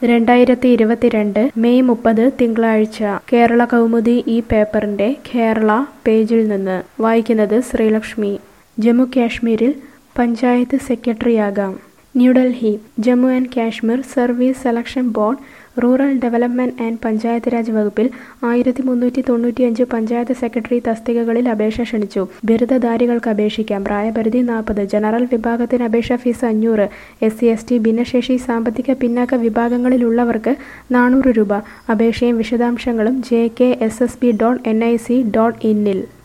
രണ്ടായിരത്തി ഇരുപത്തിരണ്ട് മെയ് മുപ്പത് തിങ്കളാഴ്ച കേരള കൗമുദി ഈ പേപ്പറിന്റെ കേരള പേജിൽ നിന്ന് വായിക്കുന്നത് ശ്രീലക്ഷ്മി ജമ്മു കാശ്മീരിൽ പഞ്ചായത്ത് സെക്രട്ടറിയാകാം New Delhi Jammu and Kashmir service selection board rural development and panchayat Raj വകുപ്പിൽ ആയിരത്തി മുന്നൂറ്റി തൊണ്ണൂറ്റിയഞ്ച് പഞ്ചായത്ത് സെക്രട്ടറി തസ്തികകളിൽ അപേക്ഷ ക്ഷണിച്ചു ബിരുദധാരികൾക്ക് അപേക്ഷിക്കാം പ്രായപരിധി നാൽപ്പത് ജനറൽ വിഭാഗത്തിന് അപേക്ഷാ ഫീസ് അഞ്ഞൂറ് എസ് സി എസ് ടി ഭിന്നശേഷി സാമ്പത്തിക പിന്നാക്ക വിഭാഗങ്ങളിലുള്ളവർക്ക് നാനൂറ് രൂപ അപേക്ഷയും വിശദാംശങ്ങളും J K S S B dot N I C dot ഇന്നിൽ